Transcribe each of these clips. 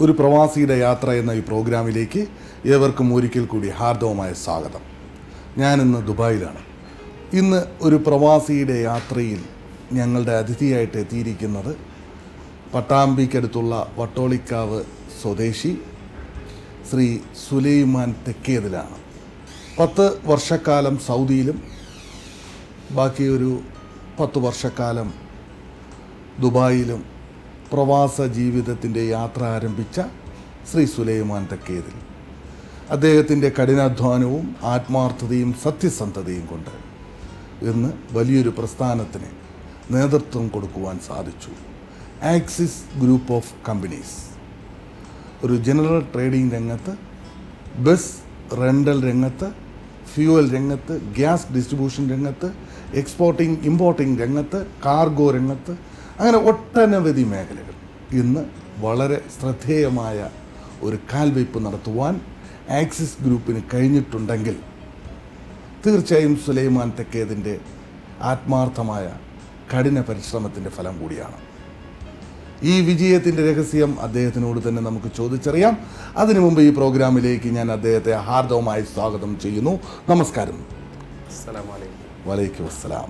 ഒരു പ്രവാസിയുടെ യാത്ര എന്ന ഈ പ്രോഗ്രാമിലേക്ക് ഏവർക്കും ഒരിക്കൽ കൂടി ഹാർദവമായ സ്വാഗതം ഞാനിന്ന് ദുബായിലാണ് ഇന്ന് ഒരു പ്രവാസിയുടെ യാത്രയിൽ ഞങ്ങളുടെ അതിഥിയായിട്ട് എത്തിയിരിക്കുന്നത് പട്ടാമ്പിക്കടുത്തുള്ള വട്ടോളിക്കാവ് സ്വദേശി ശ്രീ സുലൈമാൻ തെക്കേതിലാണ് പത്ത് വർഷക്കാലം സൗദിയിലും ബാക്കി ഒരു പത്ത് വർഷക്കാലം ദുബായിലും പ്രവാസ ജീവിതത്തിൻ്റെ യാത്ര ആരംഭിച്ച ശ്രീ സുലൈമാൻ തെക്കേതിൽ അദ്ദേഹത്തിൻ്റെ കഠിനാധ്വാനവും ആത്മാർത്ഥതയും സത്യസന്ധതയും കൊണ്ട് ഇന്ന് വലിയൊരു പ്രസ്ഥാനത്തിന് നേതൃത്വം കൊടുക്കുവാൻ സാധിച്ചു ആക്സിസ് ഗ്രൂപ്പ് ഓഫ് കമ്പനീസ് ഒരു ജനറൽ ട്രേഡിംഗ് രംഗത്ത് ബസ് റെൻ്റൽ രംഗത്ത് ഫ്യൂവൽ രംഗത്ത് ഗ്യാസ് ഡിസ്ട്രിബ്യൂഷൻ രംഗത്ത് എക്സ്പോർട്ടിംഗ് ഇമ്പോർട്ടിംഗ് രംഗത്ത് കാർഗോ രംഗത്ത് അങ്ങനെ ഒട്ടനവധി മേഖലകൾ ഇന്ന് വളരെ ശ്രദ്ധേയമായ ഒരു കാൽവയ്പ് നടത്തുവാൻ ആക്സിസ് ഗ്രൂപ്പിന് കഴിഞ്ഞിട്ടുണ്ടെങ്കിൽ തീർച്ചയായും സുലൈമാൻ തെക്കേതിൻ്റെ ആത്മാർത്ഥമായ കഠിന പരിശ്രമത്തിൻ്റെ ഫലം കൂടിയാണ് ഈ വിജയത്തിൻ്റെ രഹസ്യം അദ്ദേഹത്തിനോട് തന്നെ നമുക്ക് ചോദിച്ചറിയാം അതിനു മുമ്പ് ഈ പ്രോഗ്രാമിലേക്ക് ഞാൻ അദ്ദേഹത്തെ ഹാർദവമായി സ്വാഗതം ചെയ്യുന്നു നമസ്കാരം അസ്സലാമു അലൈക്കും വലൈക്കും അസ്സലാം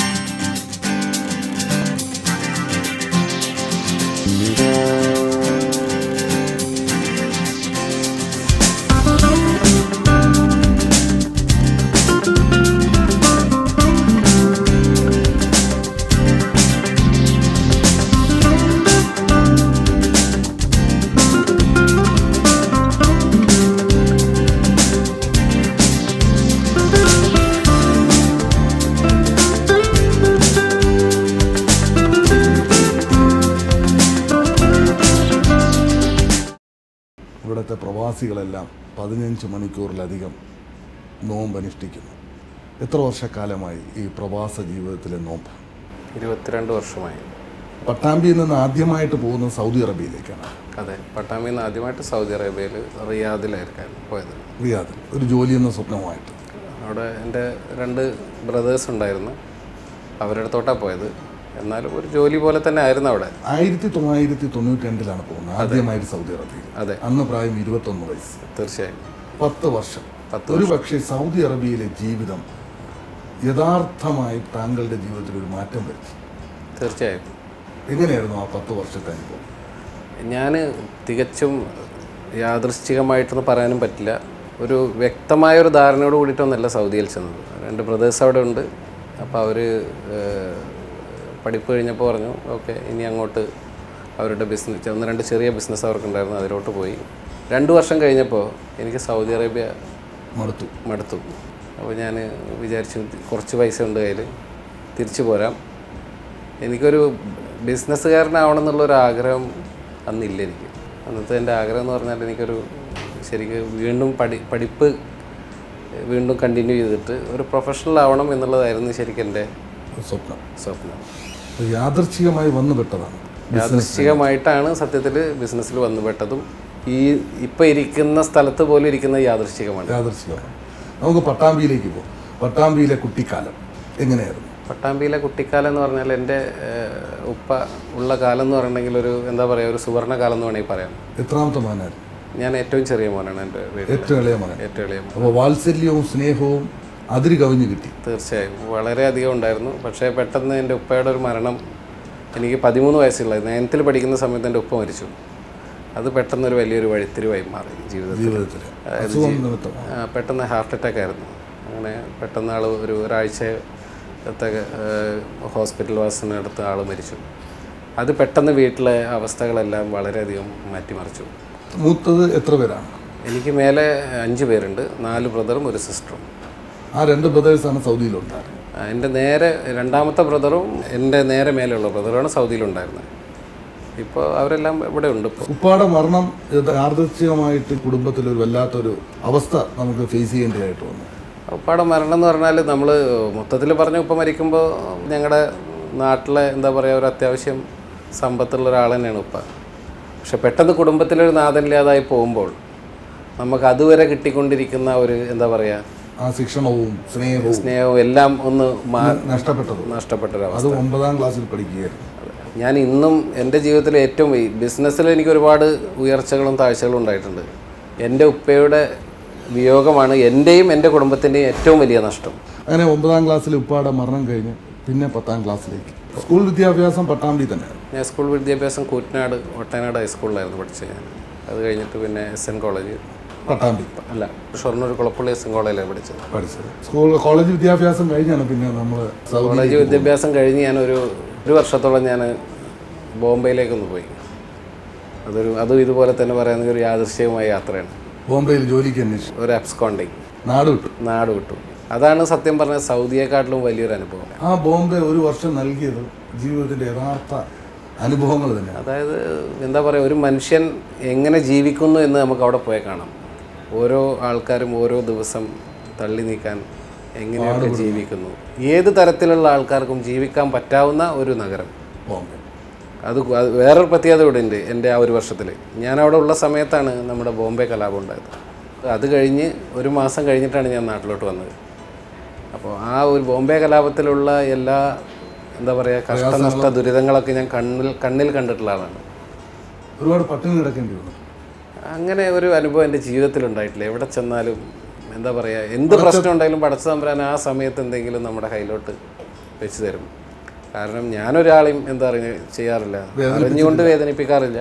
ഇവിടുത്തെ പ്രവാസികളെല്ലാം പതിനഞ്ച് മണിക്കൂറിലധികം നോമ്പ് അനുഷ്ഠിക്കുന്നു എത്ര വർഷക്കാലമായി ഈ പ്രവാസ ജീവിതത്തിലെ നോമ്പ് ഇരുപത്തിരണ്ട് വർഷമായി പട്ടാമ്പിയിൽ നിന്ന് ആദ്യമായിട്ട് പോകുന്നത് സൗദി അറേബ്യയിലേക്കാണ് അതെ പട്ടാമ്പിയിൽ നിന്ന് ആദ്യമായിട്ട് സൗദി അറേബ്യയിൽ റിയാദിലായിരിക്കായിരുന്നു പോയത് റിയാദിൽ ഒരു ജോലി എന്ന സ്വപ്നമായിട്ട് അവിടെ എൻ്റെ രണ്ട് ബ്രദേഴ്സ് ഉണ്ടായിരുന്നു അവരുടെ അടുത്തോട്ടാണ് പോയത് എന്നാലും ഒരു ജോലി പോലെ തന്നെ ആയിരുന്നു അവിടെ ആയിരത്തി തൊള്ളായിരത്തി തൊണ്ണൂറ്റി രണ്ടിലാണ് പോകുന്നത് ആദ്യമായിട്ട് സൗദി അറേബ്യയിൽ അതെ അന്ന് പ്രായം ഇരുപത്തൊന്ന് വയസ്സ് തീർച്ചയായും പത്ത് വർഷം പത്ത് ഒരു പക്ഷേ സൗദി അറേബ്യയിലെ ജീവിതം യഥാർത്ഥമായി താങ്കളുടെ ജീവിതത്തിൽ ഒരു മാറ്റം വരുത്തി തീർച്ചയായും എങ്ങനെയായിരുന്നു ആ പത്ത് വർഷത്തെ അനുഭവം ഞാൻ തികച്ചും യാദൃശ്ചികമായിട്ടൊന്നും പറയാനും പറ്റില്ല ഒരു വ്യക്തമായ ഒരു ധാരണയോട് കൂടിയിട്ടൊന്നല്ല സൗദിയിൽ ചെന്നത് രണ്ട് ബ്രദേഴ്സ് അവിടെ ഉണ്ട് അപ്പോൾ അവർ പഠിപ്പ് കഴിഞ്ഞപ്പോൾ പറഞ്ഞു ഓക്കെ ഇനി അങ്ങോട്ട് അവരുടെ ബിസിനസ് ഒന്ന് രണ്ട് ചെറിയ ബിസിനസ് അവർക്കുണ്ടായിരുന്നു അതിലോട്ട് പോയി രണ്ട് വർഷം കഴിഞ്ഞപ്പോൾ എനിക്ക് സൗദി അറേബ്യ മടുത്തു മടുത്തു അപ്പോൾ ഞാൻ വിചാരിച്ചു കുറച്ച് പൈസ ഉണ്ട് കയ്യിൽ തിരിച്ചു പോരാം എനിക്കൊരു ബിസിനസ്സുകാരനാവണം എന്നുള്ളൊരു ആഗ്രഹം അന്നില്ല എനിക്ക് അന്നത്തെ എൻ്റെ ആഗ്രഹം എന്ന് പറഞ്ഞാൽ എനിക്കൊരു ശരിക്കും വീണ്ടും പഠി പഠിപ്പ് വീണ്ടും കണ്ടിന്യൂ ചെയ്തിട്ട് ഒരു പ്രൊഫഷണൽ ആവണം എന്നുള്ളതായിരുന്നു ശരിക്കും എൻ്റെ ഒരു സ്വപ്നം സ്വപ്നം അത് യാദർച്ഛികമായി വന്നു പെട്ടതാണ് യാദൃശ്ചികമായിട്ടാണ് സത്യത്തിൽ ബിസിനസ്സിൽ വന്നുപെട്ടതും ഈ ഇപ്പം ഇരിക്കുന്ന സ്ഥലത്ത് പോലും ഇരിക്കുന്നത് യാദൃശ്ചികമാണ് യാദർച്ഛികമാണ് നമുക്ക് പട്ടാമ്പിയിലേക്ക് പോകും പട്ടാമ്പിയിലെ കുട്ടിക്കാലം എങ്ങനെയായിരുന്നു പട്ടാമ്പിയിലെ കുട്ടിക്കാലം എന്ന് പറഞ്ഞാൽ എൻ്റെ ഏഹ്, ഉപ്പ ഉള്ള കാലം എന്ന് പറഞ്ഞിട്ടുണ്ടെങ്കിൽ ഒരു എന്താ പറയുക ഒരു സുവർണ്ണ കാലം എന്ന് വേണമെങ്കിൽ പറയാം എത്രാമത്തെ മകനായിരുന്നു ഞാൻ ഏറ്റവും ചെറിയ മോനാണ് എൻ്റെ വീട്ടിൽ ഏറ്റവും ഇളയ മകൻ ഏറ്റവും ഇളയ മോൻ അപ്പോൾ വാത്സല്യവും സ്നേഹവും അതിര് കവിഞ്ഞു കിട്ടി തീർച്ചയായും വളരെയധികം ഉണ്ടായിരുന്നു പക്ഷേ പെട്ടെന്ന് എൻ്റെ ഉപ്പയുടെ ഒരു മരണം എനിക്ക് പതിമൂന്ന് വയസ്സുള്ള നയൻത്തിൽ പഠിക്കുന്ന സമയത്ത് എൻ്റെ ഉപ്പ മരിച്ചു അത് പെട്ടെന്നൊരു വലിയൊരു വഴിത്തിരിവായി മാറി ജീവിതത്തിൽ ജീവിതത്തിൽ അസുഖം നിമിത്തം ആ, പെട്ടെന്ന് ഹാർട്ട് അറ്റാക്ക് ആയിരുന്നു അങ്ങനെ പെട്ടെന്ന് ആൾ ഒരു ഒരാഴ്ചത്തെ ഹോസ്പിറ്റൽ വാസത്തിനടുത്ത് ആൾ മരിച്ചു അത് പെട്ടെന്ന് വീട്ടിലെ അവസ്ഥകളെല്ലാം വളരെയധികം മാറ്റിമറിച്ചു മൂത്തത് എത്ര പേരാണ് എനിക്ക് മേലെ അഞ്ച് പേരുണ്ട് നാല് ബ്രദറും ഒരു സിസ്റ്ററും ആ രണ്ട് ബ്രദേഴ്സാണ് സൗദിയിലുണ്ടായിരുന്നത് എൻ്റെ നേരെ രണ്ടാമത്തെ ബ്രദറും എൻ്റെ നേരെ മേലെയുള്ള ബ്രദറുമാണ് സൗദിയിലുണ്ടായിരുന്നത് ഇപ്പോൾ അവരെല്ലാം ഇവിടെ ഉണ്ട് ഇപ്പോൾ ഉപ്പാടെ മരണം ഇത് യാദൃച്ഛികമായിട്ട് കുടുംബത്തിൽ ഒരു വല്ലാത്തൊരു അവസ്ഥ നമുക്ക് ഫേസ് ചെയ്യേണ്ടതായിട്ട് വന്നു ഉപ്പാടെ മരണം എന്ന് പറഞ്ഞാൽ നമ്മൾ മൊത്തത്തിൽ പറഞ്ഞ ഉപ്പ മരിക്കുമ്പോൾ ഞങ്ങളുടെ നാട്ടിലെ എന്താ പറയുക ഒരു അത്യാവശ്യം സമ്പത്തുള്ള ഒരാൾ തന്നെയാണ് ഉപ്പ പക്ഷെ പെട്ടെന്ന് കുടുംബത്തിലൊരു നാഥനില്ലാതായി പോകുമ്പോൾ നമുക്ക് അതുവരെ കിട്ടിക്കൊണ്ടിരിക്കുന്ന ഒരു എന്താ പറയുക ആ ശിക്ഷണവും സ്നേഹവും സ്നേഹവും എല്ലാം ഒന്ന് മാ നഷ്ടപ്പെട്ടത് നഷ്ടപ്പെട്ടൊരവസ്ഥ അത് ഒമ്പതാം ക്ലാസ്സിൽ പഠിക്കുകയായിരുന്നു ഞാൻ ഇന്നും എൻ്റെ ജീവിതത്തിൽ ഏറ്റവും ഈ ബിസിനസ്സിൽ എനിക്ക് ഒരുപാട് ഉയർച്ചകളും താഴ്ചകളും ഉണ്ടായിട്ടുണ്ട് എൻ്റെ ഉപ്പയുടെ വിയോഗമാണ് എൻ്റെയും എൻ്റെ കുടുംബത്തിൻ്റെയും ഏറ്റവും വലിയ നഷ്ടം അങ്ങനെ ഒമ്പതാം ക്ലാസ്സിൽ ഉപ്പാടെ മരണം കഴിഞ്ഞ് പിന്നെ പത്താം ക്ലാസ്സിലേക്ക് സ്കൂൾ വിദ്യാഭ്യാസം പട്ടാമ്പി തന്നെയാണ് ഞാൻ സ്കൂൾ വിദ്യാഭ്യാസം കൂറ്റനാട് ഒട്ടനാട് ഹൈസ്കൂളിലായിരുന്നു പഠിച്ചത് ഞാൻ അത് കഴിഞ്ഞിട്ട് പിന്നെ എസ് എൻ കോളേജ് പട്ടാമ്പി അല്ല ഷൊർണൂർ കുളപ്പള്ളി എസ് എൻ കോളേജിലാണ് പഠിച്ചത് പഠിച്ചത് സ്കൂൾ കോളേജ് വിദ്യാഭ്യാസം കഴിഞ്ഞാണ് പിന്നെ നമ്മൾ സൗദി കോളേജ് വിദ്യാഭ്യാസം കഴിഞ്ഞ് ഞാനൊരു ഒരു വർഷത്തോളം ഞാൻ ബോംബെയിലേക്കൊന്ന് പോയി അതൊരു അതും ഇതുപോലെ തന്നെ പറയുന്ന ഒരു യാദൃശ്യമായ യാത്രയാണ് ബോംബെയിൽ ജോലിക്ക് അന്വേഷിച്ചു ഒരു അബ്സ്കോണ്ടിങ് നാട് വിട്ടു നാട് വിട്ടു അതാണ് സത്യം പറഞ്ഞ സൗദിയെക്കാട്ടിലും വലിയൊരു അനുഭവം ആ ബോംബെ ഒരു വർഷം നൽകിയത് ജീവിതത്തിന്റെ യഥാർത്ഥ അനുഭവങ്ങൾ തന്നെയാണ് അതായത് എന്താ പറയുക ഒരു മനുഷ്യൻ എങ്ങനെ ജീവിക്കുന്നു എന്ന് നമുക്ക് അവിടെ പോയി കാണാം ഓരോ ആൾക്കാരും ഓരോ ദിവസം തള്ളി നീക്കാൻ എങ്ങനെയൊക്കെ ജീവിക്കുന്നു ഏത് തരത്തിലുള്ള ആൾക്കാർക്കും ജീവിക്കാൻ പറ്റാവുന്ന ഒരു നഗരം ബോംബെ അത് ഗു- അത് വേറൊരു പ്രത്യേകത ഇവിടെ ഉണ്ട് എൻ്റെ ആ ഒരു വർഷത്തിൽ ഞാൻ അവിടെ ഉള്ള സമയത്താണ് നമ്മുടെ ബോംബെ കലാപം ഉണ്ടായത് അത് കഴിഞ്ഞ് ഒരു മാസം കഴിഞ്ഞിട്ടാണ് ഞാൻ നാട്ടിലോട്ട് വന്നത് അപ്പോൾ ആ ഒരു ബോംബെ കലാപത്തിലുള്ള എല്ലാ എന്താ പറയുക കഷ്ടനഷ്ട ദുരിതങ്ങളൊക്കെ ഞാൻ കണ്ണിൽ കണ്ണിൽ കണ്ടിട്ടുള്ള ആളാണ് ഒരുപാട് പട്ടിണി കിടക്കേണ്ടി വന്നു അങ്ങനെ ഒരു അനുഭവം എൻ്റെ ജീവിതത്തിൽ ഉണ്ടായിട്ടില്ല എവിടെ ചെന്നാലും എന്താ പറയുക എന്ത് പ്രശ്നം ഉണ്ടെങ്കിലും പടച്ച തമ്പുരാൻ ആ സമയത്ത് എന്തെങ്കിലും നമ്മുടെ കയ്യിലോട്ട് വെച്ച് തരും കാരണം ഞാനൊരാളെയും എന്താ പറയുക ചെയ്യാറില്ല അറിഞ്ഞുകൊണ്ട് വേദനിപ്പിക്കാറില്ല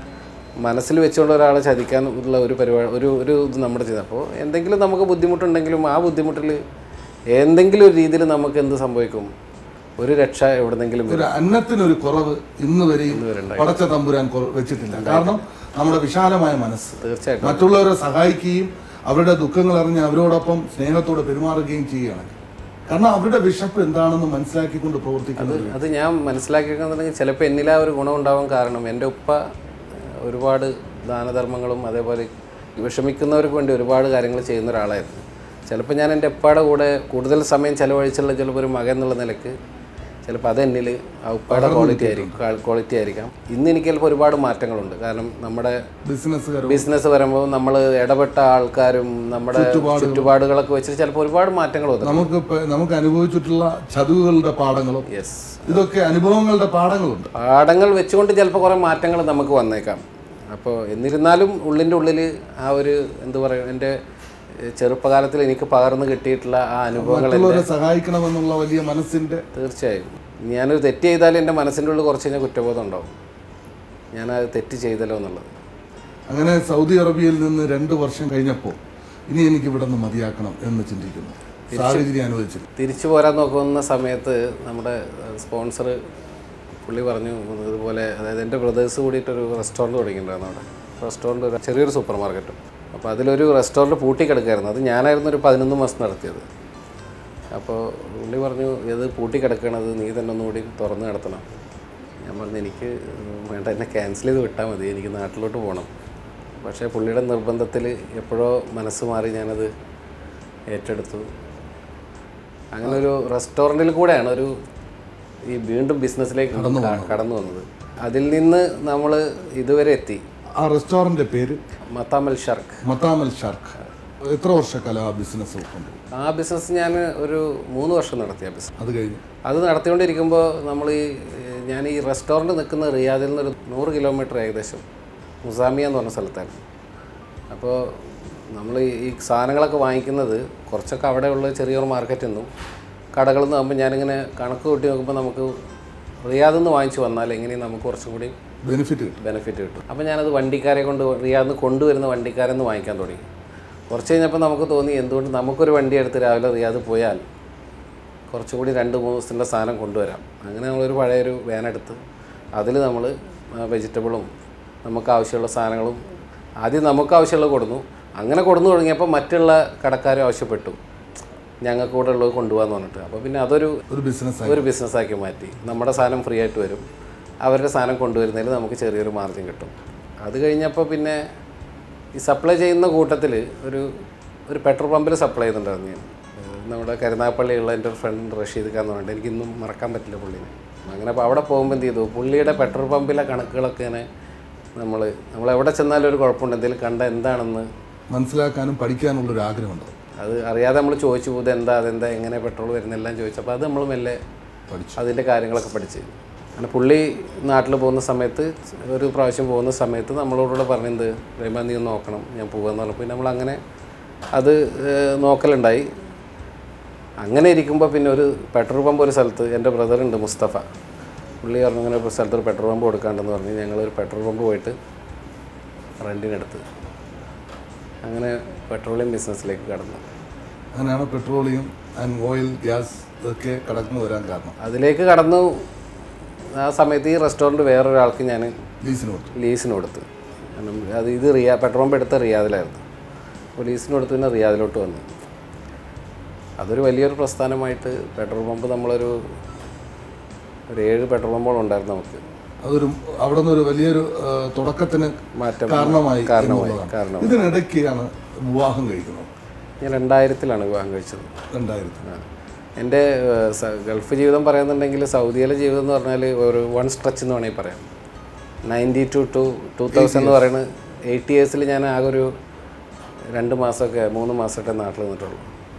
മനസ്സിൽ വെച്ചുകൊണ്ട് ഒരാളെ ചതിക്കാൻ ഉള്ള ഒരു പരിപാടി ഒരു ഒരു ഇത് നമ്മുടെ ചെയ്ത് അപ്പോൾ എന്തെങ്കിലും നമുക്ക് ബുദ്ധിമുട്ടുണ്ടെങ്കിലും ആ ബുദ്ധിമുട്ടിൽ എന്തെങ്കിലും ഒരു രീതിയിൽ നമുക്ക് എന്ത് സംഭവിക്കും ഒരു രക്ഷ എവിടെന്നെങ്കിലും വരും ഒരു അന്നത്തിനൊരു കുറവ് ഇന്ന് വരെയും പടച്ച തമ്പുരാൻ കുറ- വെച്ചിട്ടില്ല കാരണം നമ്മുടെ വിശാലമായ മനസ്സ് തീർച്ചയായിട്ടും മറ്റുള്ളവരെ സഹായിക്കുകയും അവരുടെ ദുഃഖങ്ങൾ അറിഞ്ഞ് അവരോടൊപ്പം സ്നേഹത്തോടെ പെരുമാറുകയും ചെയ്യുകയാണ് കാരണം അവരുടെ വിശപ്പ് എന്താണെന്ന് മനസ്സിലാക്കിക്കൊണ്ട് പ്രവർത്തിക്കുന്നത് അത് ഞാൻ മനസ്സിലാക്കിയിട്ടുണ്ടെങ്കിൽ ചിലപ്പോൾ എന്നിൽ ആ ഒരു ഗുണം ഉണ്ടാവാൻ കാരണം എൻ്റെ ഉപ്പ ഏഹ്, ഒരുപാട് ദാനധർമ്മങ്ങളും അതേപോലെ വിഷമിക്കുന്നവർക്ക് വേണ്ടി ഒരുപാട് കാര്യങ്ങൾ ചെയ്യുന്ന ഒരാളായിരുന്നു ചിലപ്പോൾ ഞാൻ എൻ്റെ ഉപ്പയുടെ കൂടെ കൂടുതൽ സമയം ചിലവഴിച്ചുള്ള ചിലപ്പോൾ ഒരു മകൻ എന്നുള്ള നിലക്ക് ചിലപ്പോൾ അത് എന്നിൽ ആ ഉപ്പയുടെ ക്വാളിറ്റി ആയിരിക്കും ക്വാളിറ്റി ആയിരിക്കാം ഇന്ന് എനിക്ക് ചിലപ്പോൾ ഒരുപാട് മാറ്റങ്ങളുണ്ട് കാരണം നമ്മുടെ ബിസിനസ്സുകാർ ബിസിനസ് വരുമ്പോൾ നമ്മൾ ഇടപെട്ട ആൾക്കാരും നമ്മുടെ ചുറ്റുപാടുകളൊക്കെ വെച്ചിട്ട് ചിലപ്പോൾ ഒരുപാട് മാറ്റങ്ങൾ വന്നു നമുക്ക് ഇപ്പ- നമുക്ക് അനുഭവിച്ചിട്ടുള്ള ചതിവുകളുടെ പാഠങ്ങളും യെസ് ഇതൊക്കെ അനുഭവങ്ങളുടെ പാഠങ്ങളുണ്ട് പാഠങ്ങൾ വെച്ചുകൊണ്ട് ചിലപ്പോൾ കുറേ മാറ്റങ്ങൾ നമുക്ക് വന്നേക്കാം അപ്പോൾ എന്നിരുന്നാലും ഉള്ളിൻ്റെ ഉള്ളിൽ ആ ഒരു എന്തു പറയും എൻ്റെ ഏഹ്, ചെറുപ്പകാലത്തിൽ എനിക്ക് പകർന്നു കിട്ടിയിട്ടുള്ള ആ അനുഭവങ്ങൾ മറ്റുള്ളവരെ സഹായിക്കണമെന്നുള്ള വലിയ മനസ്സിന്റെ തീർച്ചയായും ഞാനൊരു തെറ്റ് ചെയ്താൽ എൻ്റെ മനസ്സിൻ്റെ ഉള്ളിൽ കുറച്ച് കഴിഞ്ഞാൽ കുറ്റബോധം ഉണ്ടാവും ഞാൻ ആ തെറ്റ് ചെയ്തല്ലോ എന്നുള്ളത് അങ്ങനെ സൗദി അറേബ്യയിൽ നിന്ന് രണ്ട് വർഷം കഴിഞ്ഞപ്പോൾ ഇനി എനിക്ക് ഇവിടെ നിന്ന് മതിയാക്കണം എന്ന് ചിന്തിക്കുന്നു സാഹചര്യം അനുവദിച്ചില്ല തിരിച്ചു പോരാൻ നോക്കുന്ന സമയത്ത് നമ്മുടെ സ്പോൺസർ പുള്ളി പറഞ്ഞു ഇതുപോലെ അതായത് എൻ്റെ ബ്രദേഴ്സ് കൂടിയിട്ടൊരു റെസ്റ്റോറൻറ്റ് തുടങ്ങിയിട്ടുണ്ടായിരുന്നു അവിടെ റെസ്റ്റോറൻറ്റ് ഒരു ചെറിയൊരു സൂപ്പർ മാർക്കറ്റും അപ്പോൾ അതിലൊരു റെസ്റ്റോറൻറ്റ് പൂട്ടിക്കിടക്കായിരുന്നു അത് ഞാനായിരുന്നു ഒരു പതിനൊന്ന് മാസം നടത്തിയത് അപ്പോൾ പുള്ളി പറഞ്ഞു ഇത് പൂട്ടിക്കിടക്കണത് നീ തന്നെ ഒന്നുകൂടി തുറന്ന് കിടത്തണം ഞാൻ പറഞ്ഞു എനിക്ക് വേണ്ട എന്നെ ക്യാൻസൽ ചെയ്ത് വിട്ടാൽ മതി എനിക്ക് നാട്ടിലോട്ട് പോകണം പക്ഷേ പുള്ളിയുടെ നിർബന്ധത്തിൽ എപ്പോഴോ മനസ്സ് മാറി ഞാനത് ഏറ്റെടുത്തു അങ്ങനെ ഒരു റെസ്റ്റോറൻറ്റിൽ കൂടെയാണ് ഒരു ഈ വീണ്ടും ബിസിനസ്സിലേക്ക് ക- കടന്നു വന്നത് അതിൽ നിന്ന് നമ്മൾ ഇതുവരെ എത്തി ആ റെസ്റ്റോറന്റ് പേര് മത്താമൽ ഷർക്ക് മത്താമൽ ഷാർക്ക് എത്ര വർഷക്കാലം ആ ബിസിനസ് കൊണ്ടുപോകും ആ ബിസിനസ് ഞാൻ ഒരു മൂന്ന് വർഷം നടത്തിയ ബിസിനസ് അത് കഴിഞ്ഞ് അത് നടത്തിക്കൊണ്ടിരിക്കുമ്പോൾ നമ്മൾ ഈ ഏഹ്, ഞാൻ ഈ റെസ്റ്റോറൻറ്റ് നിൽക്കുന്ന റിയാദിൽ നിന്നൊരു നൂറ് കിലോമീറ്റർ ഏകദേശം മുസാമിയ എന്ന് പറഞ്ഞ സ്ഥലത്താണ് അപ്പോൾ നമ്മൾ ഈ- ഈ സാധനങ്ങളൊക്കെ വാങ്ങിക്കുന്നത് കുറച്ചൊക്കെ അവിടെയുള്ള ചെറിയൊരു മാർക്കറ്റിൽ നിന്നും കടകളിൽ നിന്ന് ആകുമ്പോൾ ഞാനിങ്ങനെ കണക്ക് കൂട്ടി നോക്കുമ്പോൾ നമുക്ക് റിയാദിൽ നിന്ന് വാങ്ങിച്ച് വന്നാൽ എങ്ങനെയും നമുക്ക് കുറച്ചും കൂടി ബെനിഫിറ്റ് കിട്ടും ബെനിഫിറ്റ് കിട്ടും അപ്പോൾ ഞാനത് വണ്ടിക്കാരെ കൊണ്ട് റിയാദിൽ നിന്ന് കൊണ്ടുവരുന്ന വണ്ടിക്കാരെ നിന്ന് വാങ്ങിക്കാൻ തുടങ്ങി കുറച്ച് കഴിഞ്ഞപ്പോൾ നമുക്ക് തോന്നി എന്തുകൊണ്ട് നമുക്കൊരു വണ്ടി എടുത്ത് രാവിലെ റിയാദ് പോയാൽ കുറച്ചും കൂടി രണ്ട് മൂന്ന് ദിവസത്തിൻ്റെ സാധനം കൊണ്ടുവരാം അങ്ങനെ നമ്മളൊരു പഴയൊരു വാനെടുത്ത് അതിൽ നമ്മൾ വെജിറ്റബിളും നമുക്ക് ആവശ്യമുള്ള സാധനങ്ങളും ആദ്യം നമുക്ക് ആവശ്യമുള്ളത് കൊടുന്നു അങ്ങനെ കൊടുന്നു തുടങ്ങിയപ്പോൾ മറ്റുള്ള കടക്കാരും ആവശ്യപ്പെട്ടു ഞങ്ങൾക്ക് കൂടെ ഉള്ളത് കൊണ്ടുപോകാന്ന് പറഞ്ഞിട്ട് അപ്പോൾ പിന്നെ അതൊരു ഒരു ബിസിനസ് ഒരു ബിസിനസ്സാക്കി മാറ്റി നമ്മുടെ സാധനം ഫ്രീ ആയിട്ട് വരും അവരുടെ സാധനം കൊണ്ടുവരുന്നതിൽ നമുക്ക് ചെറിയൊരു മാർജിൻ കിട്ടും അത് കഴിഞ്ഞപ്പോൾ പിന്നെ ഈ സപ്ലൈ ചെയ്യുന്ന കൂട്ടത്തിൽ ഒരു ഒരു പെട്രോൾ പമ്പിൽ സപ്ലൈ ചെയ്യുന്നുണ്ടായിരുന്നു ഞാൻ ഏഹ് നമ്മുടെ കരുനാഗപ്പള്ളിയുള്ള എൻ്റെ ഒരു ഫ്രണ്ട് റഷീദ് ഖാൻ എന്ന് പറഞ്ഞിട്ട് എനിക്കിന്നും മറക്കാൻ പറ്റില്ല പുള്ളിനെ അങ്ങനെ അപ്പോൾ അവിടെ പോകുമ്പോൾ എന്ത് ചെയ്തു പുള്ളിയുടെ പെട്രോൾ പമ്പിലെ കണക്കുകളൊക്കെ ഇങ്ങനെ നമ്മൾ നമ്മൾ എവിടെ ചെന്നാലും ഒരു കുഴപ്പമുണ്ട് എന്തെങ്കിലും കണ്ട എന്താണെന്ന് മനസ്സിലാക്കാനും പഠിക്കാനുള്ളൊരു ആഗ്രഹമുണ്ട് അത് അറിയാതെ നമ്മൾ ചോദിച്ചു പോകുന്നത് എന്താ അതെന്താ എങ്ങനെ പെട്രോൾ വരുന്നെല്ലാം ചോദിച്ചപ്പോൾ അത് നമ്മൾ മെല്ലെ പഠിച്ചു അതിൻ്റെ കാര്യങ്ങളൊക്കെ പഠിച്ച് അങ്ങനെ പുള്ളി നാട്ടിൽ പോകുന്ന സമയത്ത് ഒരു പ്രാവശ്യം പോകുന്ന സമയത്ത് നമ്മളോടുകൂടെ പറഞ്ഞത് റഹ്മാൻ നീ ഒന്ന് നോക്കണം ഞാൻ പോകാന്ന് പറഞ്ഞപ്പോൾ നമ്മൾ അങ്ങനെ അത് ഏഹ്, നോക്കലുണ്ടായി അങ്ങനെ ഇരിക്കുമ്പോൾ പിന്നെ ഒരു പെട്രോൾ പമ്പ് ഒരു സ്ഥലത്ത് എൻ്റെ ബ്രദറുണ്ട് മുസ്തഫ പുള്ളി പറഞ്ഞു അങ്ങനെ ഒരു സ്ഥലത്ത് ഒരു പെട്രോൾ പമ്പ് കൊടുക്കാണ്ടെന്ന് പറഞ്ഞ് ഞങ്ങളൊരു പെട്രോൾ പമ്പ് പോയിട്ട് റെൻറ്റിനെടുത്ത് അങ്ങനെ പെട്രോളിയം ബിസിനസ്സിലേക്ക് കടന്നു അങ്ങനെയാണ് പെട്രോളിയം ആൻഡ് ഓയിൽ ഗ്യാസ് ഇതൊക്കെ കടന്നു വരാൻ കാരണം അതിലേക്ക് കടന്നു ആ സമയത്ത് ഈ റെസ്റ്റോറൻറ്റ് വേറൊരാൾക്ക് ഞാൻ ലീസിന് കൊടുത്തു ലീസിന് കൊടുത്ത് കാരണം അത് ഇത് റിയാ പെട്രോൾ പമ്പ് എടുത്ത റിയാദിലായിരുന്നു അപ്പോൾ ലീസിന് കൊടുത്ത് പിന്നെ റിയാദിലോട്ട് വന്നു അതൊരു വലിയൊരു പ്രസ്ഥാനമായിട്ട് പെട്രോൾ പമ്പ് നമ്മളൊരു ഒരു ഏഴ് പെട്രോൾ പമ്പുകൾ ഉണ്ടായിരുന്നു നമുക്ക് അതൊരു അവിടെ നിന്ന് ഒരു വലിയൊരു ആ, തുടക്കത്തിന് മാറ്റം കാരണമായി കാരണമായി എന്നുള്ളതാണ്. കാരണം ഇതിനിടയ്ക്കാണ് വിവാഹം കഴിക്കുന്നത് ഞാൻ രണ്ടായിരത്തിലാണ് വിവാഹം കഴിച്ചത് രണ്ടായിരത്തി ആ. എൻ്റെ ഏഹ്, സ- ഗൾഫ് ജീവിതം പറയുന്നുണ്ടെങ്കിൽ സൗദിയിലെ ജീവിതം എന്ന് പറഞ്ഞാൽ ഒരു വൺ സ്ട്രെച്ച് എന്ന് വേണമെങ്കിൽ പറയാം ninety two two two thousand എന്ന് പറയുന്നത് എയ്റ്റ് ഇയേഴ്സിൽ ഞാൻ ആകെ ഒരു രണ്ട് മാസമൊക്കെ മൂന്ന് മാസമൊക്കെ നാട്ടിൽ നിന്നിട്ടുള്ളൂ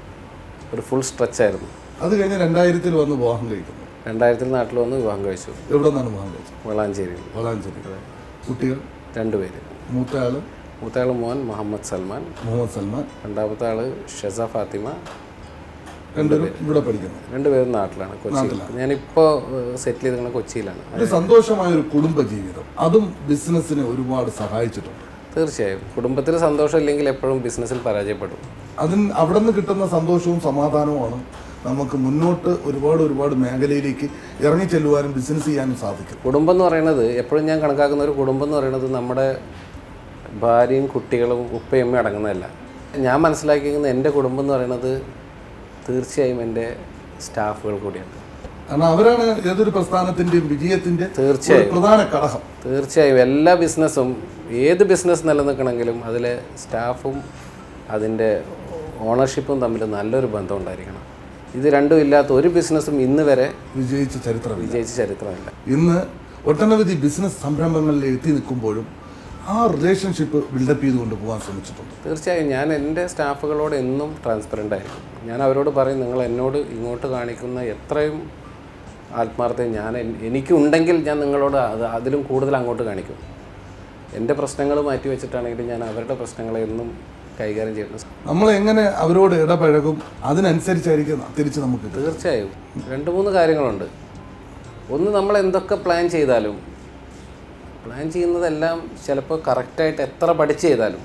ഒരു ഫുൾ സ്ട്രെച്ചായിരുന്നു അത് കഴിഞ്ഞ് രണ്ടായിരത്തിൽ വന്ന് വിവാഹം കഴിക്കുന്നു രണ്ടായിരത്തിൽ നാട്ടിൽ വന്ന് വിവാഹം കഴിച്ചു എവിടെ നിന്നാണ് വിവാഹം കഴിച്ചത് വളാഞ്ചേരിയിൽ വളാഞ്ചേരി കുട്ടികൾ രണ്ടുപേര് മൂത്ത ആള് മൂത്തയാൾ മോൻ മുഹമ്മദ് സൽമാൻ മുഹമ്മദ് സൽമാൻ രണ്ടാമത്തെ ആൾ ഷെസ ഫാത്തിമ രണ്ടുപേരും ഇവിടെ പഠിക്കുന്നു രണ്ടുപേരും നാട്ടിലാണ് കൊച്ചിയിൽ ഞാനിപ്പോൾ സെറ്റിൽ ചെയ്തിരിക്കുന്നത് കൊച്ചിയിലാണ് ഒരു സന്തോഷമായ ഒരു കുടുംബ ജീവിതം അതും ബിസിനസ്സിനെ ഒരുപാട് സഹായിച്ചിട്ടുണ്ട് തീർച്ചയായും കുടുംബത്തിൽ സന്തോഷം ഇല്ലെങ്കിൽ എപ്പോഴും ബിസിനസ്സിൽ പരാജയപ്പെടും അതിന് അവിടെ നിന്ന് കിട്ടുന്ന സന്തോഷവും സമാധാനവുമാണ് നമുക്ക് മുന്നോട്ട് ഒരുപാട് ഒരുപാട് മേഖലയിലേക്ക് ഇറങ്ങി ചെല്ലുവാനും ബിസിനസ് ചെയ്യാനും സാധിക്കും കുടുംബം എന്ന് പറയുന്നത് എപ്പോഴും ഞാൻ കണക്കാക്കുന്ന ഒരു കുടുംബം എന്ന് പറയുന്നത് നമ്മുടെ ഭാര്യയും കുട്ടികളും ഉപ്പയും അമ്മയും അടങ്ങുന്നതല്ല ഞാൻ മനസ്സിലാക്കിയിരിക്കുന്ന എൻ്റെ കുടുംബം എന്ന് പറയുന്നത് തീർച്ചയായും എൻ്റെ സ്റ്റാഫുകൾ കൂടിയാണ് കാരണം അവരാണ് ഏതൊരു പ്രസ്ഥാനത്തിന്റെയും വിജയത്തിന്റെ തീർച്ചയായും. ഒരു പ്രധാന ഘടകം തീർച്ചയായും എല്ലാ ബിസിനസ്സും ഏത് ബിസിനസ് നിലനിൽക്കണമെങ്കിലും അതിലെ സ്റ്റാഫും അതിൻ്റെ ഓണർഷിപ്പും തമ്മിൽ നല്ലൊരു ബന്ധം ഉണ്ടായിരിക്കണം ഇത് രണ്ടും ഇല്ലാത്ത ഒരു ബിസിനസ്സും ഇന്ന് വരെ വിജയിച്ച ചരിത്രമില്ല വിജയിച്ച ചരിത്രമില്ല ഇന്ന് ഒട്ടനവധി ബിസിനസ് സംരംഭങ്ങളിൽ എത്തി നിൽക്കുമ്പോഴും ആ റിലേഷൻഷിപ്പ് ബിൽഡപ്പ് ചെയ്തുകൊണ്ട് പോകാൻ ശ്രമിച്ചിട്ടുണ്ട് തീർച്ചയായും ഞാൻ എൻ്റെ സ്റ്റാഫുകളോട് എന്നും ട്രാൻസ്പെറൻ്റ് ആയിരിക്കും ഞാൻ അവരോട് പറയും നിങ്ങൾ എന്നോട് ഇങ്ങോട്ട് കാണിക്കുന്ന എത്രയും ആത്മാർത്ഥത ഞാൻ എൻ- എനിക്കുണ്ടെങ്കിൽ ഞാൻ നിങ്ങളോട് അത് അതിലും കൂടുതൽ അങ്ങോട്ട് കാണിക്കും എൻ്റെ പ്രശ്നങ്ങൾ മാറ്റി വെച്ചിട്ടാണെങ്കിലും ഞാൻ അവരുടെ പ്രശ്നങ്ങളെ എന്നും കൈകാര്യം ചെയ്യുന്നു നമ്മൾ എങ്ങനെ അവരോട് ഇടപഴകും അതിനനുസരിച്ചായിരിക്കും തിരിച്ച് നമുക്ക് കിട്ടുക. തീർച്ചയായും രണ്ട് മൂന്ന് കാര്യങ്ങളുണ്ട് ഒന്ന് നമ്മൾ എന്തൊക്കെ പ്ലാൻ ചെയ്താലും പ്ലാൻ ചെയ്യുന്നതെല്ലാം ചിലപ്പോൾ കറക്റ്റായിട്ട് എത്ര പഠിച്ച് ചെയ്താലും